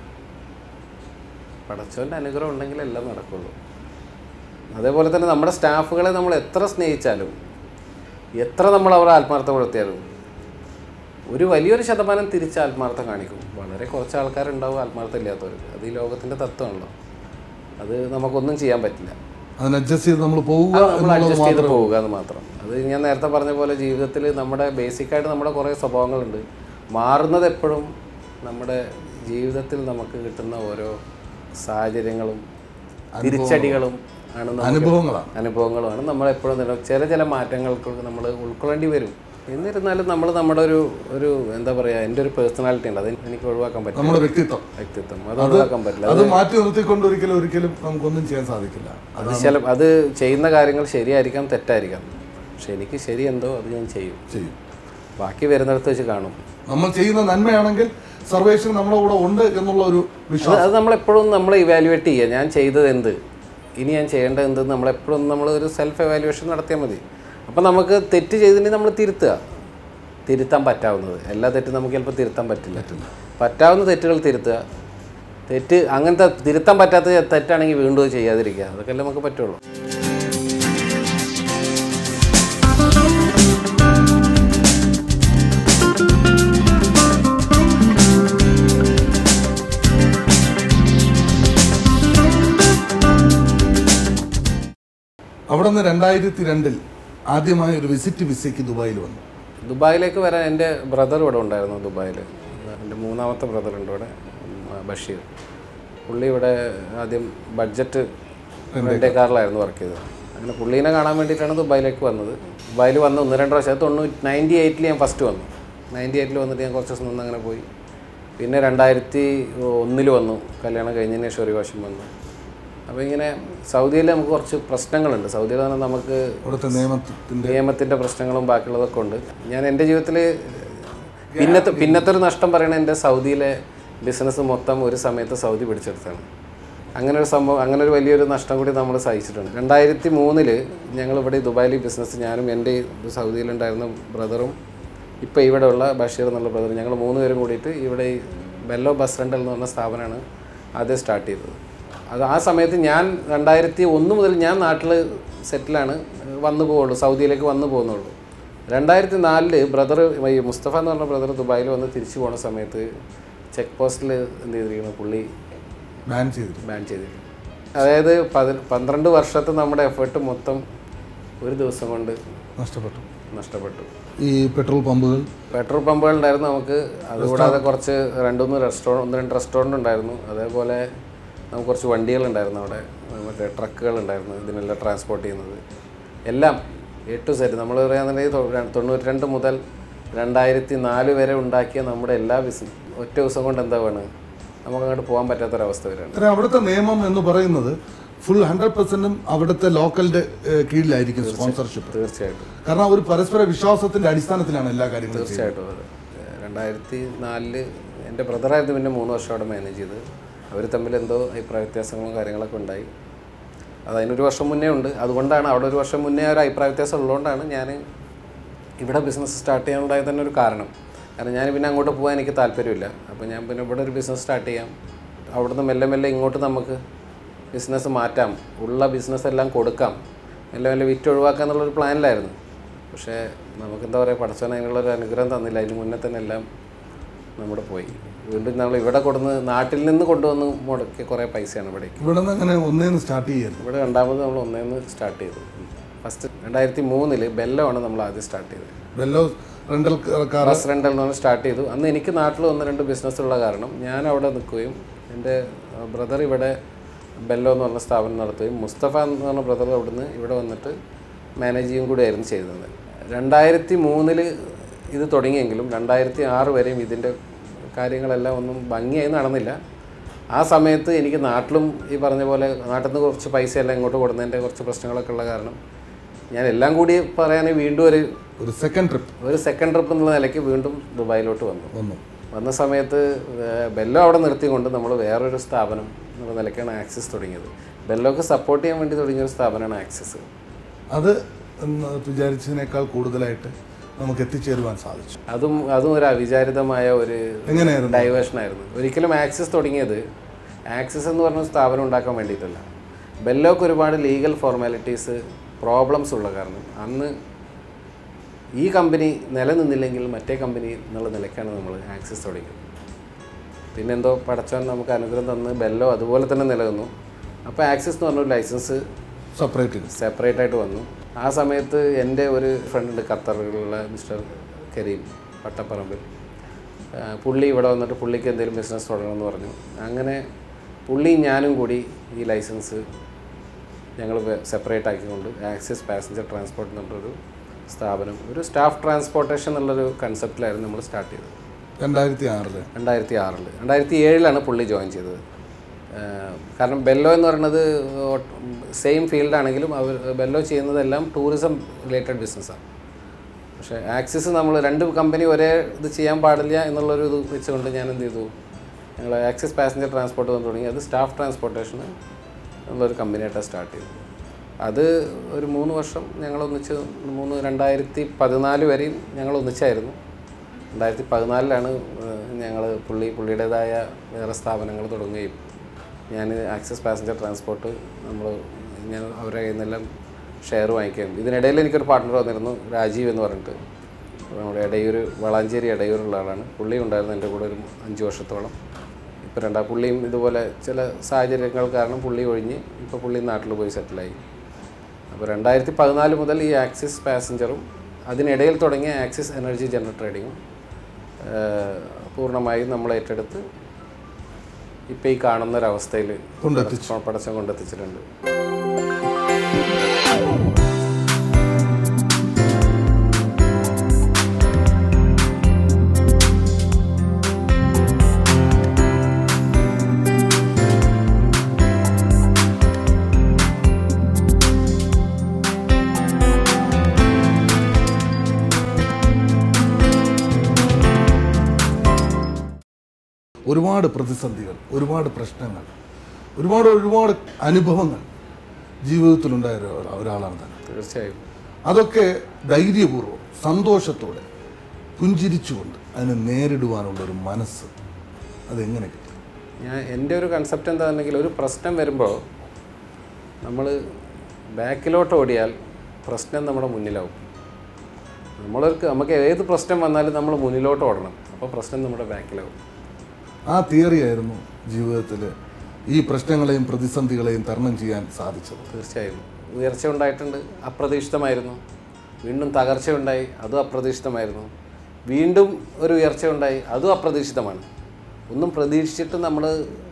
പടച്ചവൻ്റെ അനുഗ്രഹം ഉണ്ടെങ്കിൽ എല്ലാം നടക്കുള്ളൂ അതേപോലെ തന്നെ നമ്മുടെ സ്റ്റാഫുകളെ നമ്മൾ എത്ര സ്നേഹിച്ചാലും എത്ര നമ്മൾ അവരെ ആത്മാർത്ഥപ്പെടുത്തിയാലും ഒരു വലിയൊരു ശതമാനം തിരിച്ച് ആത്മാർത്ഥം കാണിക്കും വളരെ കുറച്ച് ആൾക്കാരുണ്ടാവും ആത്മാർത്ഥം ഇല്ലാത്തവർ അത് ഈ ലോകത്തിൻ്റെ തത്വമാണല്ലോ അത് നമുക്കൊന്നും ചെയ്യാൻ പറ്റില്ല അതിന് അഡ്ജസ്റ്റ് ചെയ്ത് നമ്മൾ പോവുക അത് നമ്മൾ എന്നുള്ളത് അഡ്ജസ്റ്റ് ചെയ്ത് മാത്രമേ പോവുക എന്ന് മാത്രം അത് ഞാൻ നേരത്തെ പറഞ്ഞ പോലെ ജീവിതത്തിൽ നമ്മുടെ ബേസിക്കായിട്ട് നമ്മുടെ കുറേ സ്വഭാവങ്ങളുണ്ട് മാറുന്നത് എപ്പോഴും നമ്മുടെ ജീവിതത്തിൽ നമുക്ക് കിട്ടുന്ന ഓരോ സാഹചര്യങ്ങളും തിരിച്ചടികളും ആണ് നമുക്ക് അനുഭവങ്ങളാണ് അനുഭവങ്ങളുമാണ് നമ്മളെപ്പോഴും നില ചില ചില മാറ്റങ്ങൾക്ക് നമ്മൾ ഉൾക്കൊള്ളേണ്ടി വരും എന്നിരുന്നാലും നമ്മൾ നമ്മുടെ ഒരു ഒരു എന്താ പറയുക എൻ്റെ ഒരു പേഴ്സണാലിറ്റി ഉണ്ട് അത് എനിക്ക് ഒഴിവാക്കാൻ പറ്റില്ല നമ്മുടെ വ്യക്തിത്വം വ്യക്തിത്വം അത് ഒഴിവാക്കാൻ പറ്റില്ല അത് മാറ്റി നിർത്തിക്കൊണ്ട് ഒരിക്കലും ഒരിക്കലും നമുക്കൊന്നും ചെയ്യാൻ സാധിക്കില്ല അത് ചില അത് ചെയ്യുന്ന കാര്യങ്ങൾ ശരിയായിരിക്കാം തെറ്റായിരിക്കാം പക്ഷെ എനിക്ക് ശരി എന്തോ അത് ഞാൻ ചെയ്യും ചെയ്യും ബാക്കി വരുന്നിടത്ത് വെച്ച് കാണും നമ്മൾ ചെയ്യുന്ന നന്മയാണെങ്കിൽ സർവേഷൻ നമ്മുടെ കൂടെ ഉണ്ട് എന്നുള്ള ഒരു വിശ്വാസം അത് അത് നമ്മളെപ്പോഴും നമ്മൾ ഇവാലുവേറ്റ് ചെയ്യുക ഞാൻ ചെയ്തത് എന്ത് ഇനി ഞാൻ ചെയ്യേണ്ടത് എന്ത് നമ്മളെപ്പോഴും നമ്മൾ ഒരു സെൽഫ് എവാലുവേഷൻ നടത്തിയാൽ മതി അപ്പം നമുക്ക് തെറ്റ് ചെയ്തിട്ടുണ്ടെങ്കിൽ നമ്മൾ തിരുത്തുക തിരുത്താൻ പറ്റാവുന്നത് എല്ലാ തെറ്റും നമുക്ക് ചിലപ്പോൾ തിരുത്താൻ പറ്റില്ല പറ്റാവുന്ന തെറ്റുകൾ തിരുത്തുക തെറ്റ് അങ്ങനത്തെ തിരുത്താൻ പറ്റാത്ത തെറ്റാണെങ്കിൽ വീണ്ടും അത് ചെയ്യാതിരിക്കുക അതൊക്കെ നമുക്ക് പറ്റുള്ളൂ അവിടെ നിന്ന് രണ്ടായിരത്തി രണ്ടിൽ ആദ്യമായി ഒരു വിസിറ്റ് വിസയ്ക്ക് ദുബായിൽ വന്നു ദുബായിലേക്ക് വരാൻ എൻ്റെ ബ്രദർ ഇവിടെ ഉണ്ടായിരുന്നു ദുബായിൽ എൻ്റെ മൂന്നാമത്തെ ബ്രദർ ഉണ്ട് ഇവിടെ ഉം, ബഷീർ പുള്ളി ഇവിടെ ആദ്യം ബഡ്ജറ്റ് റെൻറ്റേ കാറിലായിരുന്നു വർക്ക് ചെയ്തത് അങ്ങനെ പുള്ളീനെ കാണാൻ വേണ്ടിയിട്ടാണ് ദുബായിലേക്ക് വന്നത് ദുബായിൽ വന്ന് ഒന്ന് രണ്ട് പ്രാവശ്യം അത് തൊണ്ണൂറ്റി നയൻറ്റി എയ്റ്റിൽ ഞാൻ ഫസ്റ്റ് വന്നു നയൻറ്റി എയ്റ്റിൽ വന്നിട്ട് ഞാൻ കുറച്ച് ദിവസം നിന്ന് അങ്ങനെ പോയി പിന്നെ രണ്ടായിരത്തി ഒന്നിൽ വന്നു കല്യാണം കഴിഞ്ഞതിന് ശേഷം ഒരു വർഷം വന്നു അപ്പോൾ ഇങ്ങനെ സൗദിയിൽ നമുക്ക് കുറച്ച് പ്രശ്നങ്ങളുണ്ട് സൗദിയിൽ തന്നെ നമുക്ക് ഇവിടുത്തെ നിയമത്തിന്റെ നിയമത്തിൻ്റെ പ്രശ്നങ്ങളും ബാക്കിയുള്ളതൊക്കെ ഉണ്ട് ഞാൻ എൻ്റെ ജീവിതത്തിൽ പിന്നത്തെ പിന്നത്തെ ഒരു നഷ്ടം പറയണത് എൻ്റെ സൗദിയിലെ ബിസിനസ് മൊത്തം ഒരു സമയത്ത് സൗദി പിടിച്ചെടുത്താണ് അങ്ങനെ ഒരു സംഭവം അങ്ങനെ ഒരു വലിയൊരു നഷ്ടം കൂടി നമ്മൾ സഹിച്ചിട്ടുണ്ട് രണ്ടായിരത്തി മൂന്നില് ഞങ്ങൾ ഇവിടെ ദുബായിൽ ബിസിനസ് ഞാനും എൻ്റെ സൗദിയിലുണ്ടായിരുന്ന ബ്രദറും ഇപ്പോൾ ഇവിടെ ഉള്ള ബഷീർ എന്നുള്ള ബ്രദർ ഞങ്ങൾ മൂന്ന് പേരും കൂടിയിട്ട് ഇവിടെ ഈ ബെല്ലോ ബസ് റെൻ്റൽ എന്ന് പറഞ്ഞ സ്ഥാപനമാണ് ആദ്യം സ്റ്റാർട്ട് ചെയ്തത് അത് ആ സമയത്ത് ഞാൻ രണ്ടായിരത്തി ഒന്ന് മുതൽ ഞാൻ നാട്ടിൽ സെറ്റിലാണ് വന്നു പോവുള്ളൂ സൗദിയിലേക്ക് വന്നു പോകുന്നുള്ളൂ രണ്ടായിരത്തി നാലില് ബ്രദർ ഈ മുസ്തഫ എന്ന് പറഞ്ഞ ബ്രദർ ദുബായിൽ വന്ന് തിരിച്ചു പോണ സമയത്ത് ചെക്ക് പോസ്റ്റിൽ എന്ത് ചെയ്തിരിക്കുന്നു പുള്ളി ബാൻ ചെയ്തിരുന്നു ബാൻ ചെയ്തിരിക്കുന്നു അതായത് പതി പന്ത്രണ്ട് വർഷത്തെ നമ്മുടെ എഫേർട്ട് മൊത്തം ഒരു ദിവസം കൊണ്ട് നഷ്ടപ്പെട്ടു നഷ്ടപ്പെട്ടു ഈ പെട്രോൾ പമ്പുകൾ പെട്രോൾ പമ്പുകൾ ഉണ്ടായിരുന്നു നമുക്ക് അതുകൂടാതെ കുറച്ച് രണ്ടുമൂന്ന് റെസ്റ്റോറൻറ്റ് ഒന്ന് രണ്ട് റെസ്റ്റോറൻറ്റ് ഉണ്ടായിരുന്നു അതേപോലെ നമുക്ക് കുറച്ച് വണ്ടികളുണ്ടായിരുന്നു അവിടെ മറ്റേ ട്രക്കുകൾ ഉണ്ടായിരുന്നു ഇതിനെല്ലാം ട്രാൻസ്പോർട്ട് ചെയ്യുന്നത് എല്ലാം എ ടു സെറ്റ് നമ്മൾ പറയുകയാണെന്നുണ്ടെങ്കിൽ തൊ- തൊണ്ണൂറ്റി രണ്ട് മുതൽ രണ്ടായിരത്തി നാല് വരെ ഉണ്ടാക്കിയ നമ്മുടെ എല്ലാ ബിസിനസ് ഒറ്റ ദിവസം കൊണ്ട് എന്താ വേണം നമുക്ക് അങ്ങോട്ട് പോകാൻ പറ്റാത്തൊരവസ്ഥ വരികയാണ് കാരണം അവിടുത്തെ നിയമം എന്ന് പറയുന്നത് ഫുൾ ഹൺഡ്രഡ് പെർസെന്റും അവിടുത്തെ ലോക്കലിന്റെ ഏഹ്, കീഴിലായിരിക്കും സ്പോൺസർഷിപ്പ് തീർച്ചയായിട്ടും കാരണം ഒരു പരസ്പര വിശ്വാസത്തിന്റെ അടിസ്ഥാനത്തിലാണ് എല്ലാ കാര്യങ്ങളും ചെയ്യുന്നത്. തീർച്ചയായിട്ടും അതെ രണ്ടായിരത്തി നാലില് എൻ്റെ ബ്രദറായിരുന്നു പിന്നെ മൂന്ന് വർഷം അവിടെ മാനേജ് ചെയ്ത് അവർ തമ്മിൽ എന്തോ അഭിപ്രായ വ്യത്യാസങ്ങളും കാര്യങ്ങളൊക്കെ ഉണ്ടായി അത് അതിനൊരു വർഷം മുന്നേ ഉണ്ട് അതുകൊണ്ടാണ് അവിടെ ഒരു വർഷം മുന്നേ ഒരു അഭിപ്രായ വ്യത്യാസം ഉള്ളതുകൊണ്ടാണ് ഞാൻ ഇവിടെ ബിസിനസ് സ്റ്റാർട്ട് ചെയ്യാനുണ്ടായ തന്നെ ഒരു കാരണം കാരണം ഞാൻ പിന്നെ അങ്ങോട്ട് പോകാൻ എനിക്ക് താല്പര്യമില്ല അപ്പോൾ ഞാൻ പിന്നെ ഇവിടെ ഒരു ബിസിനസ് സ്റ്റാർട്ട് ചെയ്യാം അവിടുന്ന് മെല്ലെ മെല്ലെ ഇങ്ങോട്ട് നമുക്ക് ബിസിനസ് മാറ്റാം ഉള്ള ബിസിനസ് എല്ലാം കൊടുക്കാം മെല്ലെ മെല്ലെ വിറ്റ് ഒഴിവാക്കുക എന്നുള്ളൊരു പ്ലാനിലായിരുന്നു പക്ഷേ നമുക്ക് എന്താ പറയുക പഠിച്ചവൻ അതിനുള്ളൊരു അനുഗ്രഹം തന്നില്ല അതിന് മുന്നേ തന്നെ എല്ലാം നമ്മുടെ പോയി വീണ്ടും നമ്മൾ ഇവിടെ കൊടുന്ന് നാട്ടിൽ നിന്ന് കൊണ്ടുവന്ന് മുടക്കിയ കുറേ പൈസയാണ് ഇവിടേക്ക് ഇവിടെ നിന്ന് അങ്ങനെ ഒന്നേന്ന് സ്റ്റാർട്ട് ചെയ്യുന്നു ഇവിടെ രണ്ടാമത് നമ്മൾ ഒന്നേന്ന് സ്റ്റാർട്ട് ചെയ്തു ഫസ്റ്റ് രണ്ടായിരത്തി മൂന്നില് ബെല്ലമാണ് നമ്മൾ ആദ്യം സ്റ്റാർട്ട് ചെയ്തത് വെല്ലോ റെന്റൽ കാർ ബസ് റെൻ്റൽ എന്ന് പറഞ്ഞ് സ്റ്റാർട്ട് ചെയ്തു അന്ന് എനിക്ക് നാട്ടിൽ ഒന്ന് രണ്ട് ബിസിനസ് ഉള്ള കാരണം ഞാൻ അവിടെ നിൽക്കുകയും എൻ്റെ ബ്രദർ ഇവിടെ ബെല്ലോ എന്ന് പറഞ്ഞ സ്ഥാപനം നടത്തുകയും മുസ്തഫ എന്ന് പറഞ്ഞ ബ്രദർ അവിടുന്ന് ഇവിടെ വന്നിട്ട് മാനേജ് ചെയ്യും കൂടിയായിരുന്നു ചെയ്തത് രണ്ടായിരത്തി മൂന്നിൽ ഇത് തുടങ്ങിയെങ്കിലും രണ്ടായിരത്തി ആറ് വരെയും ഇതിൻ്റെ കാര്യങ്ങളെല്ലാം ഒന്നും ഭംഗിയായി നടന്നില്ല ആ സമയത്ത് എനിക്ക് നാട്ടിലും ഈ പറഞ്ഞ പോലെ നാട്ടിൽ നിന്ന് കുറച്ച് പൈസ എല്ലാം ഇങ്ങോട്ട് കൊടുക്കുന്നതിൻ്റെ കുറച്ച് പ്രശ്നങ്ങളൊക്കെ ഉള്ള കാരണം ഞാൻ എല്ലാം കൂടി പറയുകയാണെങ്കിൽ വീണ്ടും ഒരു ഒരു സെക്കൻഡ് ട്രിപ്പ് ഒരു സെക്കൻഡ് ട്രിപ്പ് എന്നുള്ള നിലയ്ക്ക് വീണ്ടും ദുബായിലോട്ട് വന്നു വന്നു വന്ന സമയത്ത് ഏർ ബെല്ലോ അവിടെ നിർത്തിക്കൊണ്ട് നമ്മൾ വേറൊരു സ്ഥാപനം എന്നുള്ള നിലയ്ക്കാണ് ആക്സിസ് തുടങ്ങിയത് ബെല്ലോക്ക് സപ്പോർട്ട് ചെയ്യാൻ വേണ്ടി തുടങ്ങിയ ഒരു സ്ഥാപനമാണ് ആക്സിസ് അത് എന്ന് വിചാരിച്ചതിനേക്കാൾ കൂടുതലായിട്ട് നമുക്ക് എത്തിച്ചേരുവാൻ സാധിച്ചു അതും അതും ഒരു അവിചാരിതമായ ഒരു എങ്ങനെയായിരുന്നു ഡൈവേഷൻ ആയിരുന്നു ഒരിക്കലും ആക്സിസ് തുടങ്ങിയത് ആക്സിസ് എന്ന് പറഞ്ഞ സ്ഥാപനം ഉണ്ടാക്കാൻ വേണ്ടിയിട്ടല്ല ബെല്ലോക്ക് ഒരുപാട് ലീഗൽ ഫോർമാലിറ്റീസ് പ്രോബ്ലംസ് ഉള്ള കാരണം അന്ന് ഈ കമ്പനി നിലനിന്നില്ലെങ്കിൽ മറ്റേ കമ്പനി എന്നുള്ള നിലയ്ക്കാണ് നമ്മൾ ആക്സിസ് തുടങ്ങിയത് പിന്നെന്തോ പടച്ചവൻ നമുക്ക് അനുഗ്രഹം തന്ന് ബെല്ലോ അതുപോലെ തന്നെ നിലനിന്നു അപ്പോൾ ആക്സിസ് എന്ന് പറഞ്ഞൊരു ലൈസൻസ് സെപ്പറേറ്റ് സെപ്പറേറ്റ് ആയിട്ട് വന്നു ആ സമയത്ത് എൻ്റെ ഒരു ഫ്രണ്ട് ഉണ്ട് ഖത്തറിലുള്ള മിസ്റ്റർ കരീം പട്ടപ്പറമ്പിൽ ആ, പുള്ളി ഇവിടെ വന്നിട്ട് പുള്ളിക്ക് എന്തെങ്കിലും ബിസിനസ് തുടങ്ങണമെന്ന് പറഞ്ഞു അങ്ങനെ പുള്ളിയും ഞാനും കൂടി ഈ ലൈസൻസ് ഞങ്ങൾ സെപ്പറേറ്റ് ആക്കിക്കൊണ്ട് ആക്സിസ് പാസഞ്ചർ ട്രാൻസ്പോർട്ട് എന്നുള്ളൊരു സ്ഥാപനം ഒരു സ്റ്റാഫ് ട്രാൻസ്പോർട്ടേഷൻ എന്നുള്ളൊരു കൺസെപ്റ്റിലായിരുന്നു നമ്മൾ സ്റ്റാർട്ട് ചെയ്തത് രണ്ടായിരത്തി ആറില് രണ്ടായിരത്തി ആറിൽ രണ്ടായിരത്തി ഏഴിലാണ് പുള്ളി ജോയിൻ ചെയ്തത് ഏഹ് കാരണം ബെല്ലോ എന്ന് പറയുന്നത് സെയിം ഫീൽഡാണെങ്കിലും അവർ ബെല്ലോ ചെയ്യുന്നതെല്ലാം ടൂറിസം റിലേറ്റഡ് ബിസിനസ്സാണ് പക്ഷേ ആക്സിസ് നമ്മൾ രണ്ട് കമ്പനി ഒരേ ഇത് ചെയ്യാൻ പാടില്ല എന്നുള്ളൊരു ഇത് വെച്ചുകൊണ്ട് ഞാൻ എന്ത് ചെയ്തു ഞങ്ങൾ ആക്സിസ് പാസഞ്ചർ ട്രാൻസ്പോർട്ട് വന്ന് തുടങ്ങി അത് സ്റ്റാഫ് ട്രാൻസ്പോർട്ടേഷന് എന്നുള്ളൊരു കമ്പനിയായിട്ടാണ് സ്റ്റാർട്ട് ചെയ്തത് അത് ഒരു മൂന്ന് വർഷം ഞങ്ങൾ ഒന്നിച്ച് മൂന്ന് രണ്ടായിരത്തി പതിനാല് വരെയും ഞങ്ങൾ ഒന്നിച്ചായിരുന്നു രണ്ടായിരത്തി പതിനാലിലാണ് ഞങ്ങൾ പുള്ളി പുള്ളിയുടേതായ വേറെ സ്ഥാപനങ്ങൾ തുടങ്ങുകയും ഞാൻ ആക്സിസ് പാസഞ്ചർ ട്രാൻസ്പോർട്ട് നമ്മൾ ഞാൻ അവരുടെ കയ്യിൽ നിന്നെല്ലാം ഷെയർ വാങ്ങിക്കുകയും ഇതിനിടയിൽ എനിക്കൊരു പാർട്ട്ണർ വന്നിരുന്നു രാജീവ് എന്ന് പറഞ്ഞിട്ട് നമ്മുടെ ഇടയൂർ വളാഞ്ചേരി ഇടയൂരുള്ള ആളാണ് പുള്ളി ഉണ്ടായിരുന്നു എൻ്റെ കൂടെ ഒരു അഞ്ച് വർഷത്തോളം ഇപ്പോൾ രണ്ടാ പുള്ളിയും ഇതുപോലെ ചില സാഹചര്യങ്ങൾ കാരണം പുള്ളി ഒഴിഞ്ഞ് ഇപ്പോൾ പുള്ളി നാട്ടിൽ പോയി സെറ്റിലായി അപ്പോൾ രണ്ടായിരത്തി പതിനാല് മുതൽ ഈ ആക്സിസ് പാസഞ്ചറും അതിനിടയിൽ തുടങ്ങിയ ആക്സിസ് എനർജി ജനറൽ ട്രേഡിങ്ങും പൂർണ്ണമായും നമ്മൾ ഏറ്റെടുത്ത് ഇപ്പോൾ ഈ കാണുന്ന ഒരവസ്ഥയിൽ കൊണ്ടെത്തിച്ചു പടച്ചം കൊണ്ടെത്തിച്ചിട്ടുണ്ട് ഒരുപാട് പ്രതിസന്ധികൾ ഒരുപാട് പ്രശ്നങ്ങൾ ഒരുപാട് ഒരുപാട് അനുഭവങ്ങൾ ജീവിതത്തിലുണ്ടായ ഒരാ- ഒരാളാണ് തന്നെ തീർച്ചയായും അതൊക്കെ ധൈര്യപൂർവ്വം സന്തോഷത്തോടെ പുഞ്ചിരിച്ചുകൊണ്ട് അതിനെ നേരിടുവാനുള്ള ഒരു മനസ്സ് അതെങ്ങനെ കിട്ടും ഞാൻ എൻ്റെ ഒരു കൺസെപ്റ്റ് എന്താണെന്നെങ്കിൽ ഒരു പ്രശ്നം വരുമ്പോൾ നമ്മൾ ബാക്കിലോട്ട് ഓടിയാൽ പ്രശ്നം നമ്മുടെ മുന്നിലാവും നമ്മളൊരു നമുക്ക് ഏത് പ്രശ്നം വന്നാലും നമ്മൾ മുന്നിലോട്ട് ഓടണം അപ്പോൾ പ്രശ്നം നമ്മുടെ ബാക്കിലാവും ആ തിയറി ആയിരുന്നു ജീവിതത്തിൽ ഈ പ്രശ്നങ്ങളെയും പ്രതിസന്ധികളെയും തരണം ചെയ്യാൻ സാധിച്ചത് തീർച്ചയായും ഉയർച്ച ഉണ്ടായിട്ടുണ്ട് അപ്രതീക്ഷിതമായിരുന്നു വീണ്ടും തകർച്ച ഉണ്ടായി അതും അപ്രതീക്ഷിതമായിരുന്നു വീണ്ടും ഒരു ഉയർച്ച ഉണ്ടായി അതും അപ്രതീക്ഷിതമാണ് ഒന്നും പ്രതീക്ഷിച്ചിട്ട് നമ്മൾ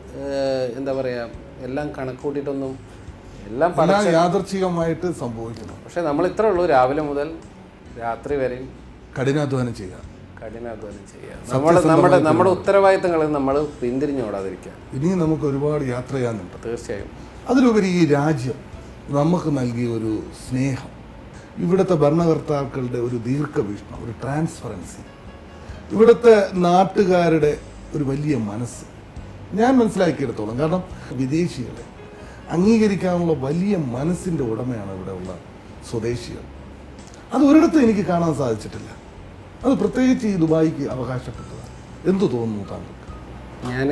എന്താ പറയുക എല്ലാം കണക്ക് കൂട്ടിയിട്ടൊന്നും എല്ലാം പട എല്ലാം യാദർച്ഛികമായിട്ട് സംഭവിക്കുന്നു പക്ഷേ നമ്മൾ ഇത്രേ ഉള്ളൂ രാവിലെ മുതൽ രാത്രി വരെയും കഠിനാധ്വാനം ചെയ്യുക കഠിനാധ്വാനം ചെയ്യുക നമ്മുടെ നമ്മുടെ നമ്മുടെ ഉത്തരവാദിത്തങ്ങളിൽ നമ്മൾ പിന്തിരിഞ്ഞോടാതിരിക്കുക ഇനിയും നമുക്ക് ഒരുപാട് യാത്ര ചെയ്യാനുണ്ട് തീർച്ചയായും അതിലുപരി ഈ രാജ്യം നമുക്ക് നൽകിയ ഒരു സ്നേഹം ഇവിടുത്തെ ഭരണകർത്താക്കളുടെ ഒരു ദീർഘവീക്ഷണം ഒരു ട്രാൻസ്പറൻസി ഇവിടുത്തെ നാട്ടുകാരുടെ ഒരു വലിയ മനസ്സ് ഞാൻ മനസ്സിലാക്കിയെടുത്തോളം കാരണം വിദേശികളെ അംഗീകരിക്കാനുള്ള വലിയ മനസ്സിൻ്റെ ഉടമയാണ് ഇവിടെ ഉള്ള സ്വദേശികൾ അത് ഒരിടത്തും എനിക്ക് കാണാൻ സാധിച്ചിട്ടില്ല അത് പ്രത്യേകിച്ച് ഈ ദുബായിക്ക് അവകാശപ്പെട്ടതാണ് എന്തു തോന്നുന്നു താങ്കൾക്ക് ഞാൻ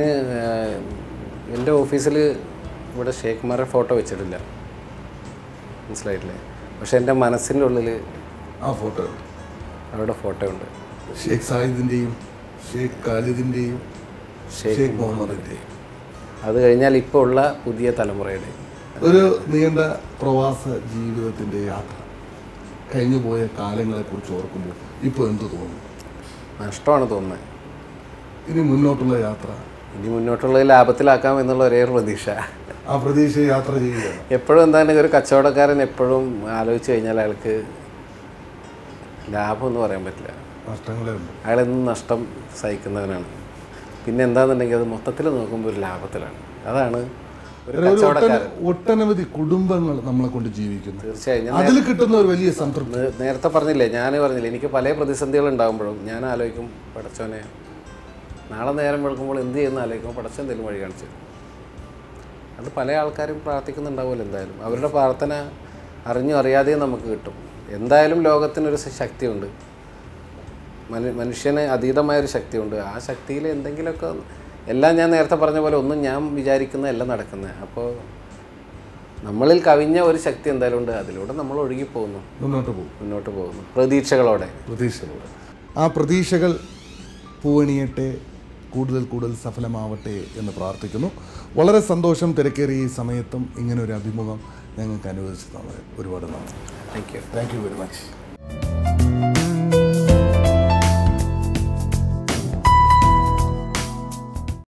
എൻ്റെ ഓഫീസിൽ ഇവിടെ ഷേഖ്മാരുടെ ഫോട്ടോ വെച്ചിട്ടില്ല മനസ്സിലായിട്ടില്ലേ പക്ഷെ എൻ്റെ മനസ്സിൻ്റെ ഉള്ളിൽ ആ ഫോട്ടോ അവരുടെ ഫോട്ടോ ഉണ്ട് ഷേഖ് സായിദിൻ്റെയും ഷേഖ് ഖാലിദിൻ്റെയും ഷേഖ് ഷേഖ് മുഹമ്മദിൻ്റെയും അത് കഴിഞ്ഞാൽ ഇപ്പോൾ ഉള്ള പുതിയ തലമുറയുടെ ഒരു നീണ്ട പ്രവാസ ജീവിതത്തിൻ്റെ യാത്ര കഴിഞ്ഞു പോയ കാലങ്ങളെക്കുറിച്ച് ഓർക്കുമ്പോൾ ഇപ്പോൾ എന്ത് തോന്നുന്നു നഷ്ടമാണ് തോന്നുന്നത് ഇനി മുന്നോട്ടുള്ള യാത്ര ഇനി മുന്നോട്ടുള്ളത് ലാഭത്തിലാക്കാം എന്നുള്ള ഒരേ ഒരു പ്രതീക്ഷ ആ പ്രതീക്ഷ യാത്ര ചെയ്യുകയാണ് എപ്പോഴും എന്താണ് ഒരു കച്ചവടക്കാരൻ എപ്പോഴും ആലോചിച്ച് കഴിഞ്ഞാൽ അയാൾക്ക് ലാഭം എന്ന് പറയാൻ പറ്റില്ല നഷ്ടങ്ങളെ ഉണ്ട് അയാളെന്നും നഷ്ടം സഹിക്കുന്നവനാണ് പിന്നെ എന്താണെന്നുണ്ടെങ്കിൽ അത് മൊത്തത്തിൽ നോക്കുമ്പോൾ ഒരു ലാഭത്തിലാണ് അതാണ് ഒരു ഒരു ഒട്ടന- കച്ചവടക്കാരൻ ഒട്ടനവധി കുടുംബങ്ങൾ നമ്മളെ കൊണ്ട് ജീവിക്കുന്നു തീർച്ചയായും ഞാൻ അതിൽ കിട്ടുന്ന ഒരു വലിയ സംതൃപ്തി നേ- നേരത്തെ പറഞ്ഞില്ലേ ഞാൻ പറഞ്ഞില്ലേ എനിക്ക് പല പ്രതിസന്ധികൾ ഉണ്ടാകുമ്പോഴും ഞാൻ ആലോചിക്കും പടച്ചോനെ നാളെ നേരം വെളുക്കുമ്പോൾ എന്ത് ചെയ്യുന്ന ആലോചിക്കുമ്പോൾ പടച്ചോൻ എന്തെങ്കിലും വഴി കാണിച്ചു തരും. അത് പല ആൾക്കാരും പ്രാർത്ഥിക്കുന്നുണ്ടാവുമല്ലോ എന്തായാലും അവരുടെ പ്രാർത്ഥന അറിഞ്ഞോ അറിയാതെയും നമുക്ക് കിട്ടും എന്തായാലും ലോകത്തിനൊരു സ- ശക്തിയുണ്ട് മനു മനുഷ്യന് അതീതമായൊരു ശക്തിയുണ്ട് ആ ശക്തിയിൽ എന്തെങ്കിലുമൊക്കെ എല്ലാം ഞാൻ നേരത്തെ പറഞ്ഞ പോലെ ഒന്നും ഞാൻ വിചാരിക്കുന്ന എല്ലാം നടക്കുന്നത് അപ്പോൾ നമ്മളിൽ കവിഞ്ഞ ഒരു ശക്തി എന്തായാലും ഉണ്ട് അതിലൂടെ നമ്മൾ ഒഴുകിപ്പോകുന്നു മുന്നോട്ട് പോകും മുന്നോട്ട് പോകുന്നു പ്രതീക്ഷകളോടെ പ്രതീക്ഷകളോടെ ആ പ്രതീക്ഷകൾ പൂവണിയട്ടെ കൂടുതൽ കൂടുതൽ സഫലമാവട്ടെ എന്ന് പ്രാർത്ഥിക്കുന്നു വളരെ സന്തോഷം തിരക്കേറിയ ഈ സമയത്തും ഇങ്ങനെ ഒരു അഭിമുഖം ഞങ്ങൾക്ക് അനുവദിച്ചു തന്നത് ഒരുപാട് നന്ദി thank you thank you very much